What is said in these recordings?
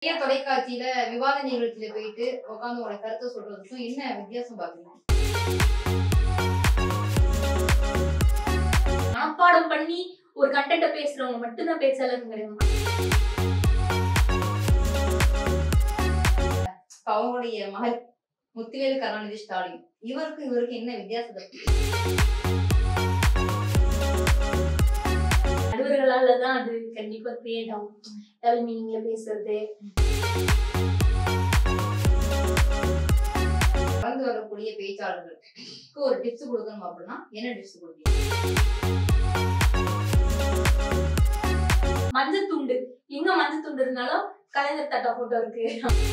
நிறைய தொலைக்காட்சியில விவாத நிகழ்ச்சியில போயிட்டு உட்காந்து உங்களோட கருத்தை சொல்றதுக்கும் என்ன வித்தியாசம் பாக்குறீங்க மனப்பாடம் பண்ணி ஒரு கண்டென்ட்ட பேசுறவங்க மட்டும்தான் பேச்சாளர்கள் கிடையாது இப்ப அவங்களுடைய மகள் முத்துவேல் கருணாநிதி ஸ்டாலின் இவருக்கும் இவருக்கு என்ன வித்தியாசத்தை நடுவர்களால தான் அது கண்டிப்பா கிரியேட் ஆகும் டபுள் மீனிங்ல பேசுறது வளர்ந்து வரக்கூடிய பேச்சாளர்களுக்கு ஒரு டிப்ஸ் கொடுக்கணும் அப்படின்னா என்ன டிப்ஸ் கொடுப்பீங்க மஞ்சள் துண்டு எங்க மஞ்சள் துண்டு இருந்தாலும் கலைஞர் தாத்தா போட்டோ இருக்கு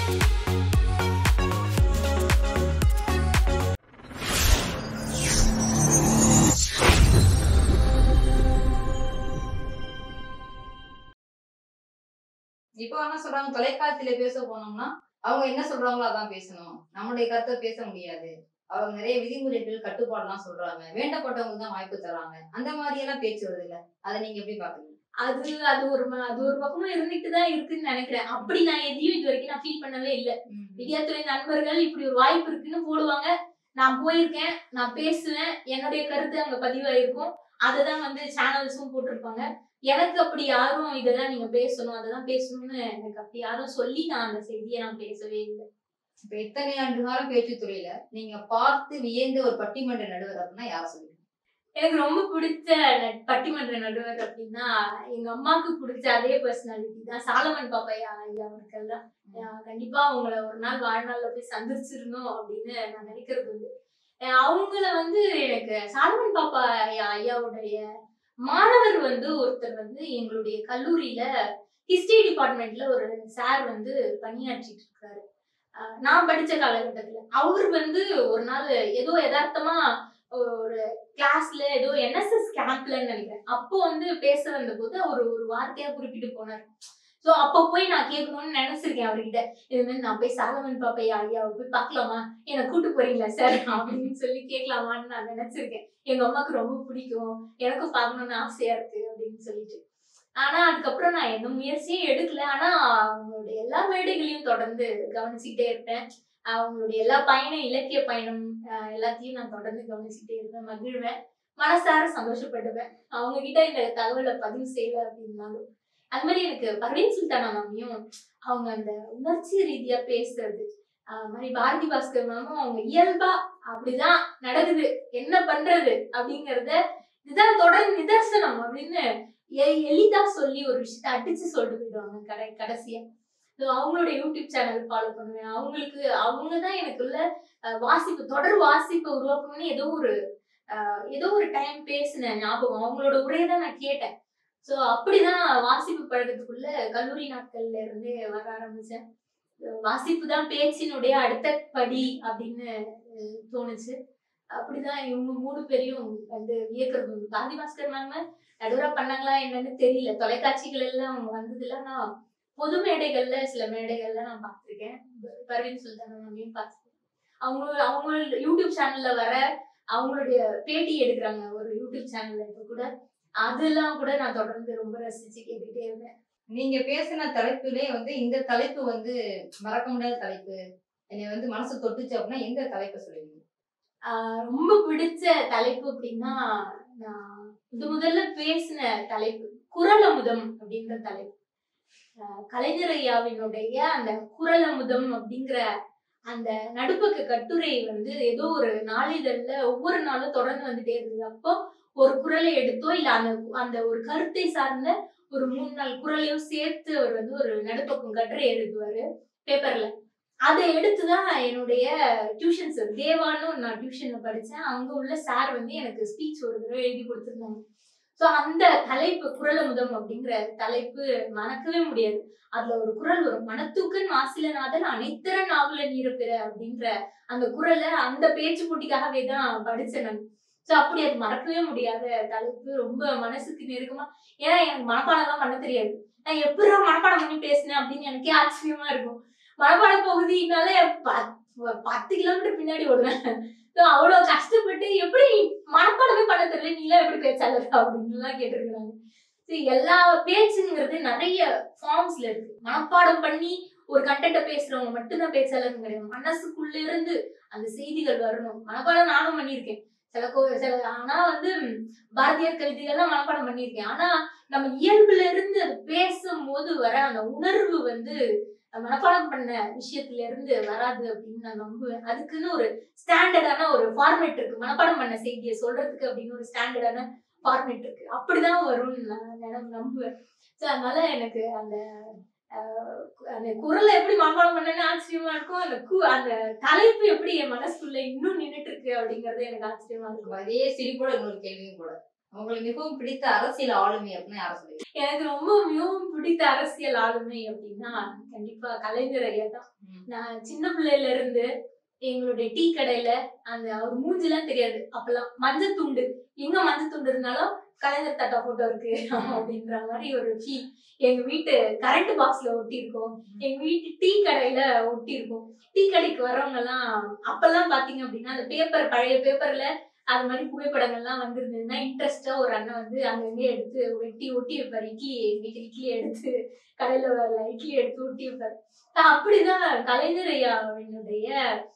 இப்போ என்ன சொல்றாங்க தொலைக்காட்சியில பேச போனோம்னா அவங்க என்ன சொல்றாங்களோ அதான் பேசணும் நம்மளுடைய கருத்தை பேச முடியாது அவங்க நிறைய விதிமுறைகள் கட்டுப்பாடுலாம் சொல்றாங்க வேண்டப்பட்டவங்களுக்கு தான் வாய்ப்பு தராங்க அந்த மாதிரி எல்லாம் பேச்சு வருது இல்ல அதை நீங்க எப்படி பாக்குறீங்க அது அது ஒரு ம- அது ஒரு பக்கமும் இருந்துட்டு தான் இருக்குன்னு நினைக்கிறேன் அப்படி நான் எதையும் இது வரைக்கும் நான் ஃபீல் பண்ணவே இல்லை மீடியாத்துறை நண்பர்கள் இப்படி ஒரு வாய்ப்பு இருக்குன்னு போடுவாங்க நான் போயிருக்கேன் நான் பேசுவேன் என்னுடைய கருத்து அங்க பதிவாயிருக்கும் அதை தான் வந்து சேனல்ஸும் போட்டிருப்பாங்க எனக்கு அப்படி யாரும் இதெல்லாம் நீங்க பேசணும் அதெல்லாம் பேசணும்னு எனக்கு அப்படி யாரும் சொல்லி நான் அந்த செய்தியை நான் பேசவே இல்லை இப்ப எத்தனை ஆண்டு காலம் பேச்சுத் துறையில நீங்க பார்த்து வியந்த ஒரு பட்டிமன்ற நடுவர் அப்படின்னா யார சொல்லுவீங்க எனக்கு ரொம்ப பிடிச்ச நட்- பட்டிமன்ற நடுவர் அப்படின்னா எங்க அம்மாவுக்கு பிடிச்ச அதே பர்சனாலிட்டி தான் சாலமன் பாப்பையா ஐயா அவர்கள் தான் அஹ் கண்டிப்பா அவங்கள ஒரு நாள் வாழ்நாள்ல போய் சந்திச்சிடணும் அப்படின்னு நான் நினைக்கிறது உண்டு அஹ் அவங்கள வந்து எனக்கு சாலமன் பாப்பா ஐயா ஐயாவுடைய மாணவர் வந்து ஒருத்தர் வந்து எங்களுடைய கல்லூரியில ஹிஸ்டரி டிபார்ட்மெண்ட்ல ஒரு சார் வந்து பணியாற்றிட்டு இருக்காரு அஹ் நான் படிச்ச காலகட்டத்துல அவர் வந்து ஒரு நாள் ஏதோ யதார்த்தமா ஒரு கிளாஸ்ல ஏதோ என்எஸ்எஸ் கேம்ப்லன்னு நினைக்கிறேன் அப்போ வந்து பேச வந்தபோது அவர் ஒரு வார்த்தையா குறிப்பிட்டு போனார் சோ அப்போ போய் நான் கேட்கணும்னு நினைச்சிருக்கேன் அவர்கிட்ட இது மாதிரி நான் போய் சாலமன் பாப்பையா ஐயாவை போய் பார்க்கலாமா என்னை கூட்டு போறீங்களா சார் அப்படின்னு சொல்லி கேட்கலாமான்னு நான் நினைச்சிருக்கேன் எங்க அம்மாவுக்கு ரொம்ப பிடிக்கும் எனக்கும் பார்க்கணும்னு ஆசையா இருக்கு அப்படின்னு சொல்லிட்டு ஆனா அதுக்கப்புறம் நான் எந்த முயற்சியும் எடுக்கல ஆனா அவங்களுடைய எல்லா மேடைகளையும் தொடர்ந்து கவனிச்சுக்கிட்டே இருப்பேன் அவங்களுடைய எல்லா பயணம் இலக்கிய பயணம் ஆஹ் எல்லாத்தையும் நான் தொடர்ந்து கவனிச்சுக்கிட்டே இருப்பேன் மகிழ்வேன் மனசார சந்தோஷப்படுவேன் அவங்க கிட்ட இந்த தகவலை பதிவு செய்யல அப்படின்னாலும் அது மாதிரி எனக்கு பர்வீன் சுல்தானா மேமையும் அவங்க அந்த உணர்ச்சி ரீதியா பேசுறது ஆஹ் மாதிரி பாரதி பாஸ்கர் மேமும் அவங்க இயல்பா அப்படிதான் நடக்குது என்ன பண்றது அப்படிங்கறத இதுதான் தொடர் நிதர்சனம் அப்படின்னு எ- எளிதா சொல்லி ஒரு விஷயத்த அடிச்சு சொல்லிட்டு போயிடுவாங்க கடை கடைசியா So அவங்களோட யூடியூப் சேனல் ஃபாலோ பண்ணுவேன் அவங்களுக்கு அவங்க தான் எனக்குள்ள அஹ், வாசிப்பு தொடர் வாசிப்பை உருவாக்கணும்னு ஏதோ ஒரு அஹ், ஏதோ ஒரு டைம் பேசின ஞாபகம் அவங்களோட உரையை தான் நான் கேட்டேன் ஸோ அப்படிதான் வாசிப்பு பழக்கத்துக்குள்ள கல்லூரி நாட்கள்ல இருந்தே வர ஆரம்பிச்சேன் அஹ் வாசிப்பு தான் பேச்சினுடைய அடுத்த படி அப்படின்னு அஹ், தோணுச்சு அப்படிதான் இவங்க மூணு பேரையும் வந்து வியக்கிறது உண்டு. காந்தி பாஸ்கர் மேம் நடுவரா பண்ணாங்களா என்னன்னு தெரியல தொலைக்காட்சிகள் எல்லாம் அவங்க வந்ததுல நான் பொது மேடைகள்ல சில மேடைகள்ல நான் பார்த்திருக்கேன் பர்வீன் சுல்தான் மேமையும் பார்த்திருக்கேன் அவங்க அவங்க யூடியூப் சேனல்ல வர அவங்களுடைய பேட்டி எடுக்கிறாங்க ஒரு யூடியூப் சேனல்ல இப்ப கூட அதெல்லாம் கூட நான் தொடர்ந்து ரொம்ப ரசிச்சு கேட்டுட்டே இருந்தேன் நீங்க பேசின தலைப்பிலே வந்து இந்த தலைப்பு வந்து மறக்க முடியாத தலைப்பு என்னை வந்து மனசு தொட்டுச்சு அப்படின்னா எந்த தலைப்பை சொல்லுவீங்க ஆஹ் ரொம்ப பிடிச்ச தலைப்பு அப்படின்னா நான் முத முதல்ல பேசின தலைப்பு குரல் அமுதம் அப்படின்ற தலைப்பு ஆஹ் கலைஞர் ஐயாவினுடைய அந்த குரல் அமுதம் அப்படிங்கிற அந்த நடுப்பக்க கட்டுரை வந்து ஏதோ ஒரு நாளிதழ்ல ஒவ்வொரு நாளும் தொடர்ந்து வந்துட்டே இருந்தது அப்போ ஒரு குரலை எடுத்தோ இல்ல அந்த அந்த ஒரு கருத்தை சார்ந்த ஒரு மூணு நாள் குரலையும் சேர்த்து அவர் வந்து ஒரு நடுப்பக்கம் கட்டுரை எழுதுவாரு பேப்பர்ல அதை எடுத்துதான் என்னுடைய டியூஷன் சார் தேவான்னு ஒரு நான் டியூஷன்ல படிச்சேன் அங்க உள்ள சார் வந்து எனக்கு ஸ்பீச் ஒரு தடவை எழுதி கொடுத்துருந்தாங்க ஸோ அந்த தலைப்பு குரல் அமுதம் அப்படிங்கிற தலைப்பு மறக்கவே முடியாது அதுல ஒரு குரல் வரும் மனத்தூக்கன் மாசிலநாதன் அனைத்தர நாவல நீரப்பெற அப்படின்ற அந்த குரலை அந்த பேச்சு போட்டிக்காகவே தான் படிச்சேன் நான் ஸோ அப்படி அது மறக்கவே முடியாத தலைப்பு ரொம்ப மனசுக்கு நெருக்கமா ஏன்னா எனக்கு மனப்பாடம்லாம் பண்ண தெரியாது நான் எப்படி மனப்பாடம் பண்ணி பேசினேன் அப்படின்னு எனக்கே ஆச்சரியமா இருக்கும் மனப்பாட பகுதினாலே பத்- பத்து கிலோமீட்டர் பின்னாடி ஓடுவேன் So அவ்வளவு கஷ்டப்பட்டு எப்படி நீ மனப்பாடமே பண்ண தெரியல நீ எல்லாம் எப்படி பேச்சாளர் அப்படின்னுலாம் கேட்டிருக்கிறாங்க See, எல்லா பேச்சுங்கிறது நிறைய ஃபார்ம்ஸ்ல இருக்கு மனப்பாடம் பண்ணி ஒரு கண்டென்ட்ட பேசுறவங்க மட்டும்தான் பேச்சாளர்கள் கிடையாது மனசுக்குள்ள இருந்து அந்த செய்திகள் வரணும் மனப்பாடம் நானும் பண்ணியிருக்கேன் சில கோ சில ஆனா வந்து ம், பாரதியார் கவிதைகள்லாம் மனப்பாடம் பண்ணியிருக்கேன் ஆனா நம்ம இயல்புல இருந்து அது பேசும்போது வர அந்த உணர்வு வந்து மனப்பாடம் பண்ண விஷயத்துல இருந்து வராது அப்படின்னு நான் நம்புவேன் அதுக்குன்னு ஒரு ஸ்டாண்டர்டான ஒரு ஃபார்மேட் இருக்கு மனப்பாடம் பண்ண செய்தியை சொல்றதுக்கு அப்படின்னு ஒரு ஸ்டாண்டர்டான ஃபார்மேட் இருக்கு அப்படிதான் வரும்னு நான் நினை- நம்புவேன் ஸோ அதனால எனக்கு அந்த ஆஹ், அந்த குரலை எப்படி மனப்பாடம் பண்ணேன்னு ஆச்சரியமா இருக்கும் அந்த கு அந்த தலைப்பு எப்படி என் மனசுக்குள்ள இன்னும் நின்னுட்டு இருக்கு அப்படிங்கறது எனக்கு ஆச்சரியமா இருக்கும் அதே சிரிப்போட இன்னொரு கேள்வியும் கூட உங்களுக்கு மிகவும் பிடித்த அரசியல் ஆளுமை அப்படின்னு யார சொல்லி எனக்கு ரொம்ப மிகவும் பிடித்த அரசியல் ஆளுமை அப்படின்னா கண்டிப்பா கலைஞர் ஐயா தான் ம். நான் சின்ன பிள்ளையில இருந்து எங்களுடைய டீ கடையில அந்த அவர் மூஞ்சிலாம் தெரியாது அப்பெல்லாம் மஞ்சள் துண்டு எங்க மஞ்சள் துண்டு இருந்தாலும் கலைஞர் தாத்தா போட்டோ இருக்கு அப்படின்ற மாதிரி ஒரு ஃபீல் எங்க வீட்டு கரண்ட் பாக்ஸ்ல ஒட்டி இருக்கோம் எங்க வீட்டு டீ கடையில ஒட்டி இருக்கும் டீ கடைக்கு வர்றவங்க எல்லாம் அப்பெல்லாம் பாத்தீங்க அப்படின்னா அந்த பேப்பர் பழைய பேப்பர்ல அது மாதிரி புகைப்படங்கள்லாம் வந்திருந்ததுன்னா இன்ட்ரெஸ்டா ஒரு அண்ணன் வந்து அங்கங்க எடுத்து வெட்டி ஒட்டி வைப்பாரு இட்லி எங்க வீட்டு இட்லி எடுத்து கடையில வரல இட்லி எடுத்து ஒட்டி வைப்பாரு அஹ் அப்படிதான் கலைஞர் ஐயாவினுடைய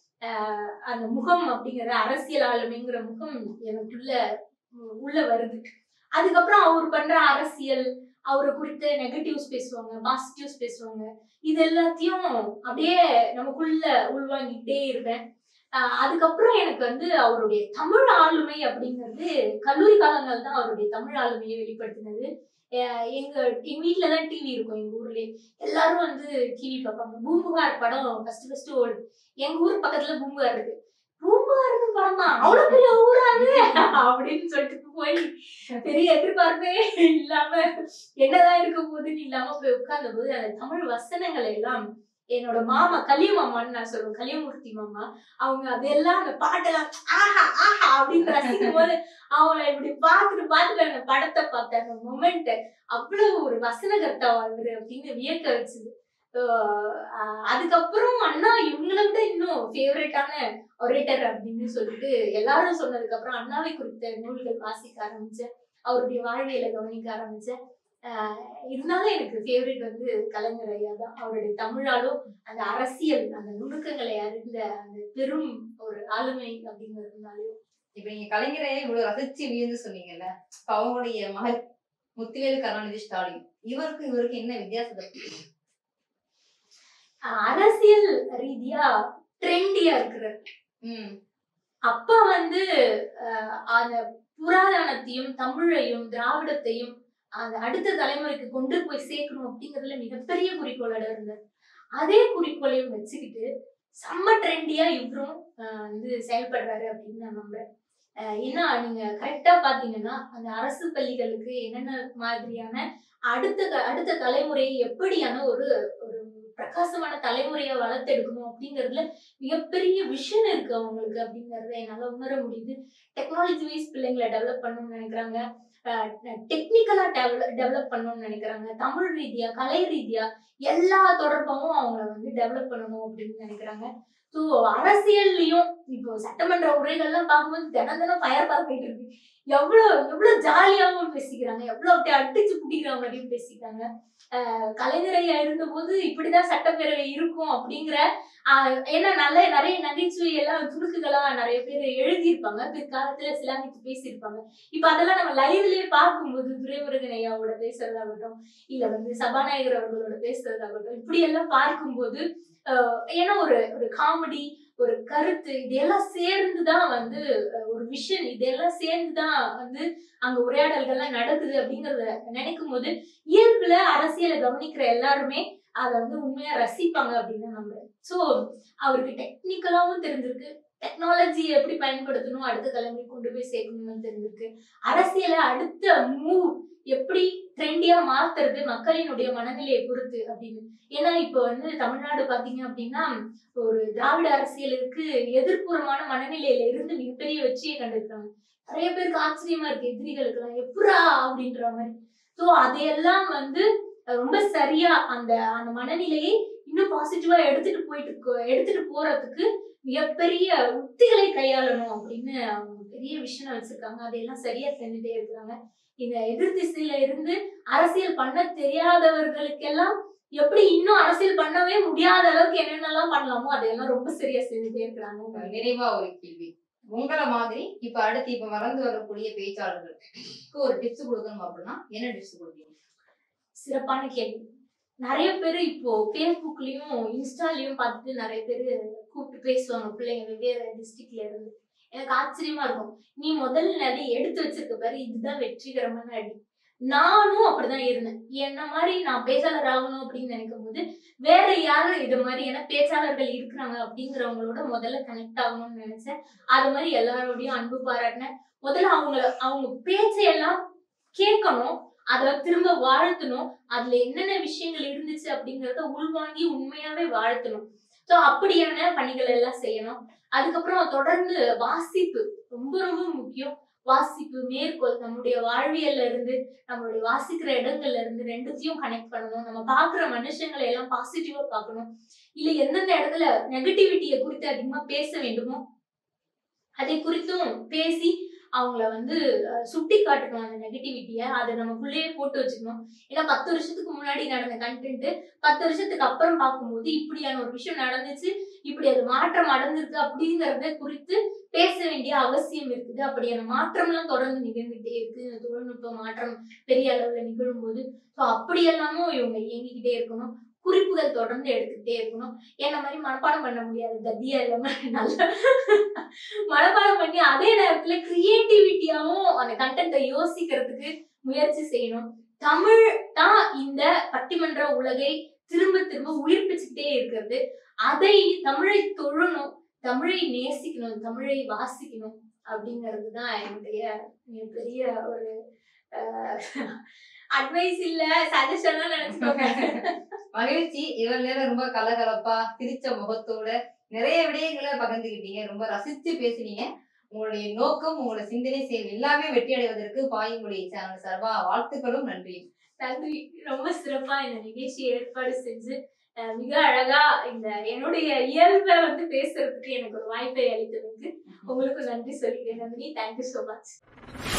ஆஹ் அந்த முகம் அப்படிங்கிற அரசியல் ஆளுமைங்கிற முகம் எனக்குள்ள உம், உள்ள வருது அதுக்கப்புறம் அவர் பண்ற அரசியல் அவரை குறித்த நெகட்டிவ்ஸ் பேசுவாங்க பாசிட்டிவ்ஸ் பேசுவாங்க இது எல்லாத்தையும் அப்படியே நமக்குள்ள உள்வாங்கிட்டே இருப்பேன் ஆஹ் அதுக்கப்புறம் எனக்கு வந்து அவருடைய தமிழ் ஆளுமை அப்படிங்கிறது கல்லூரி காலங்கள் தான் அவருடைய தமிழ் ஆளுமையை வெளிப்படுத்தினது ஆஹ் எங்க எங்க வீட்டுல தான் டிவி இருக்கும் எங்க ஊர்லயே எல்லாரும் வந்து டிவி பார்ப்பாங்க பூம்புகார் படம் ஃபர்ஸ்ட் ஃபர்ஸ்ட் ஓடுது எங்க ஊர் பக்கத்துல பூம்புகார் இருக்கு பூம்புகார்னு படமா அவ்வளவு பெரிய ஊரா அது அப்படின்னு சொல்லிட்டு போய் பெரிய எதிர்பார்ப்பே இல்லாம என்னதான் இருக்க போகுதுன்னு இல்லாம போய் உட்கார்ந்த போது அந்த தமிழ் வசனங்களை எல்லாம் என்னோட மாமா கலிய மாமான்னு நான் சொல்லுவேன் கலியமூர்த்தி மாமா அவங்க அதெல்லாம் அந்த பாட்டெல்லாம் ஆஹா ஆஹா அப்படின்னு ரசிக்கும் போது அவங்கள இப்படி பார்த்துட்டு பார்த்துட்டு அந்த படத்தை பார்த்த அந்த மொமெண்ட் அவ்வளவு ஒரு வசனகர்த்தா வாழ்ந்துரு அப்படின்னு வியக்க வச்சுது ஆஹ் அதுக்கப்புறம் அண்ணா இவங்களை விட இன்னும் ஃபேவரட்டான ஒரேட்டர் அப்படின்னு சொல்லிட்டு எல்லாரும் சொன்னதுக்கு அப்புறம் அண்ணாவை குறித்த நூல்கள் வாசிக்க ஆரம்பிச்சேன் அவருடைய வாழ்வியலை கவனிக்க ஆரம்பிச்சேன் ஆஹ் இருந்தாலும் எனக்கு ஃபேவரட் வந்து கலைஞர் ஐயா தான் அவருடைய தமிழாலும் அந்த அரசியல் அந்த நுணுக்கங்களை அறிந்த அந்த பெரும் ஒரு ஆளுமை அப்படிங்கிறதுனாலையும் இப்ப நீங்க கலைஞரை இவ்வளவு ரசிச்சு வியந்து சொன்னீங்கல்ல இப்ப அவங்களுடைய மகள் முத்துவேல் கருணாநிதி ஸ்டாலின் இவருக்கும் இவருக்கும் என்ன வித்தியாசத்தை புரியுது? ஆஹ் அரசியல் ரீதியா ட்ரெண்டியா இருக்கிறார் ம் அப்பா வந்து ஆஹ் அந்த புராதனத்தையும் தமிழையும் திராவிடத்தையும் அந்த அடுத்த தலைமுறைக்கு கொண்டு போய் சேர்க்கணும் அப்படிங்கறதுல மிகப்பெரிய குறிக்கோளோட இருந்தார் அதே குறிக்கோளையும் வச்சுக்கிட்டு செம்ம ட்ரெண்டியா இவரும் ஆஹ் வந்து செயல்படுறாரு அப்படின்னு நான் நம்புறேன் ஆஹ் ஏன்னா நீங்க கரெக்டா பாத்தீங்கன்னா அந்த அரசு பள்ளிகளுக்கு என்னென்ன மாதிரியான அடுத்த க- அடுத்த தலைமுறையை எப்படியான ஒரு ஒரு பிரகாசமான தலைமுறையை வளர்த்தெடுக்கணும் அப்படிங்கறதுல மிகப்பெரிய விஷன் இருக்கு அவங்களுக்கு அப்படிங்கறத என்னால உணர முடியுது டெக்னாலஜி வைஸ் பிள்ளைங்களை டெவலப் பண்ணணும்னு நினைக்கிறாங்க டெக்னிக்கலா டெவலப் பண்ணணும்னு நினைக்கிறாங்க தமிழ் ரீதியா கலை ரீதியா எல்லா தொடர்பாவும் அவங்கள வந்து டெவலப் பண்ணணும் அப்படின்னு நினைக்கிறாங்க ஸோ அரசியல்லையும் இப்போ சட்டமன்ற உரைகள்லாம் பார்க்கும்போது தினம் தினம் ஃபயர் பார்க்கிட்டு இருக்கு எவ்வளோ எவ்வளோ ஜாலியாகவும் பேசிக்கிறாங்க எவ்வளோ அப்படியே அடிச்சு பிடிக்கிற மாதிரியும் பேசிக்கிறாங்க ஆஹ் கலைஞரையா இருந்தபோது இப்படிதான் சட்டப்பேரவை இருக்கும் அப்படிங்கிற ஆஹ் ஏன்னா நல்ல நிறைய நகைச்சுவை எல்லாம் துணுக்குகளா நிறைய பேர் எழுதியிருப்பாங்க பிற்காலத்துல சிலாகித்து பேசியிருப்பாங்க இப்ப அதெல்லாம் நம்ம லைவ்லயே பார்க்கும்போது துரைமுருகன் ஐயாவோட பேசுறதாகட்டும் இல்ல வந்து சபாநாயகர் அவர்களோட பேசுறதாகட்டும் இப்படி எல்லாம் பார்க்கும்போது ஆஹ் ஏன்னா ஒரு ஒரு காமெடி ஒரு கருத்து இதெல்லாம் சேர்ந்துதான் வந்து அஹ், ஒரு விஷன் இதெல்லாம் சேர்ந்துதான் வந்து அங்க உரையாடல்கள்லாம் நடக்குது அப்படிங்கறத நினைக்கும் போது இயல்புல அரசியலை கவனிக்கிற எல்லாருமே அதை வந்து உண்மையா ரசிப்பாங்க அப்படின்னு நான் நம்புறேன் சோ அவருக்கு டெக்னிக்கலாவும் தெரிஞ்சிருக்கு டெக்னாலஜி எப்படி பயன்படுத்தணும் அடுத்த தலைமுறை கொண்டு போய் சேர்க்கணும்னு தெரிஞ்சிருக்கு அரசியலை அடுத்த மூவ் எப்படி ட்ரெண்டியா மாத்துறது மக்களினுடைய மனநிலையை பொறுத்து அப்படின்னு ஏன்னா இப்ப வந்து தமிழ்நாடு பாத்தீங்க அப்படின்னா ஒரு திராவிட அரசியலுக்கு எதிர்ப்புறமான மனநிலையில இருந்து மிகப்பெரிய வெற்றியை கண்டிருக்காங்க நிறைய பேருக்கு ஆச்சரியமா இருக்கு எதிரிகளுக்கெல்லாம் எப்படா அப்படின்ற மாதிரி சோ அதையெல்லாம் வந்து ரொம்ப சரியா அந்த அந்த மனநிலையை இன்னும் பாசிட்டிவா எடுத்துட்டு போயிட்டு இருக்கோ- எடுத்துட்டு போறதுக்கு மிகப்பெரிய உத்திகளை கையாளணும் அப்படின்னு அவங்க பெரிய விஷயம் வச்சிருக்காங்க அதையெல்லாம் சரியா செஞ்சுட்டே இருக்கிறாங்க இந்த எதிர் திசையில இருந்து அரசியல் பண்ண தெரியாதவர்களுக்கெல்லாம் எப்படி இன்னும் அரசியல் பண்ணவே முடியாத அளவுக்கு என்னென்னலாம் பண்ணலாமோ அதையெல்லாம் ரொம்ப சரியா செஞ்சுட்டே இருக்கிறாங்க நிறைவா ஒரு கேள்வி உங்களை மாதிரி இப்ப அடுத்து இப்ப வளர்ந்து வரக்கூடிய பேச்சாளர்களுக்கு ஒரு டிப்ஸ் கொடுக்கணும் அப்படின்னா என்ன டிப்ஸ் கொடுப்பீங்க சிறப்பான கேள்வி நிறைய பேர் இப்போ ஃபேஸ்புக்லயும் இன்ஸ்டாலயும் பார்த்துட்டு நிறைய பேர் கூப்பிட்டு பேசுவாங்க பிள்ளைங்க வெவ்வேறு டிஸ்ட்ரிக்ட்ல இருந்து எனக்கு ஆச்சரியமா இருக்கும் நீ முதல் அடி எடுத்து வச்சிருக்க பாரு இதுதான் வெற்றிகரமான அடி நானும் அப்படிதான் இருந்தேன் என்ன மாதிரி நான் பேச்சாளர் ஆகணும் அப்படின்னு நினைக்கும் போது வேற யாரும் இது மாதிரி ஏன்னா பேச்சாளர்கள் இருக்கிறாங்க அப்படிங்கிறவங்களோட முதல்ல கனெக்ட் ஆகணும்னு நினைச்சேன் அது மாதிரி எல்லாரோடையும் அன்பு பாராட்டினேன் முதல்ல அவங்கள அவங்க பேச்சையெல்லாம் கேட்கணும் அதை திரும்ப வாழ்த்தணும் அதுல என்னென்ன விஷயங்கள் இருந்துச்சு அப்படிங்கறத உள்வாங்கி உண்மையாவே வாழ்த்தணும் சோ அப்படியான பணிகள் எல்லாம் செய்யணும் அதுக்கப்புறம் தொடர்ந்து வாசிப்பு ரொம்ப ரொம்ப முக்கியம் வாசிப்பு மேற்கோள் நம்முடைய வாழ்வியல்ல இருந்து நம்மளுடைய வாசிக்கிற இடங்கள்ல இருந்து ரெண்டுத்தையும் கனெக்ட் பண்ணணும் நம்ம பாக்குற மனுஷங்களை எல்லாம் பாசிட்டிவா பார்க்கணும் இல்ல எந்தெந்த இடத்துல நெகட்டிவிட்டியை குறித்து அதிகமா பேச வேண்டுமோ அதை குறித்தும் பேசி அவங்கள வந்து அஹ், சுட்டி காட்டணும் அந்த நெகட்டிவிட்டியை அதை நமக்குள்ளேயே போட்டு வச்சுக்கணும் ஏன்னா பத்து வருஷத்துக்கு முன்னாடி நடந்த கண்டென்ட் பத்து வருஷத்துக்கு அப்புறம் பார்க்கும்போது இப்படியான ஒரு விஷயம் நடந்துச்சு இப்படி அது மாற்றம் அடைஞ்சிருக்கு அப்படிங்கறத குறித்து பேச வேண்டிய அவசியம் இருக்குது அப்படியான மாற்றம்லாம் தொடர்ந்து நிகழ்ந்துகிட்டே இருக்கு இந்த தொழில்நுட்ப மாற்றம் பெரிய அளவுல நிகழும் போது ஸோ அப்படியெல்லாமும் இவங்க இயங்கிக்கிட்டே இருக்கணும் குறிப்புகள் தொடர்ந்து எடுத்துக்கிட்டே இருக்கணும் என்ன மாதிரி மனப்பாடம் பண்ண முடியாது தத்தியா இல்லாம நல்ல மனப்பாடம் பண்ணி அதே நேரத்துல கிரியேட்டிவிட்டியாவும் அந்த கண்டென்ட்டை யோசிக்கிறதுக்கு முயற்சி செய்யணும் தமிழ் தான் இந்த பட்டிமன்ற உலகை திரும்ப திரும்ப உயிர்ப்பிச்சுக்கிட்டே இருக்கிறது அதை தமிழை தொழணும் தமிழை நேசிக்கணும் தமிழை வாசிக்கணும் அப்படிங்கிறது தான் என்னுடைய மிகப்பெரிய ஒரு அட்வைஸ் இல்ல சஜஷனா நினைச்சுக்கோங்க மகிழ்ச்சி இவ்வளவு நேரம் ரொம்ப கலகலப்பா சிரிச்ச முகத்தோட நிறைய விடயங்களை பகிர்ந்துக்கிட்டீங்க ரொம்ப ரசிச்சு பேசுனீங்க உங்களுடைய நோக்கம் உங்களோட சிந்தனை செயல் எல்லாமே வெற்றி அடைவதற்கு பாயுமொழி சேனல் சார்பா வாழ்த்துக்களும் நன்றி நன்றி ரொம்ப சிறப்பா இந்த நிகழ்ச்சி ஏற்பாடு செஞ்சு அஹ், மிக அழகா இந்த என்னுடைய இயல்பை வந்து பேசுறதுக்கு எனக்கு ஒரு வாய்ப்பை அளித்ததுக்கு உங்களுக்கு நன்றி சொல்லிக்கிறேன் நன்றி தேங்க்யூ ஸோ மச்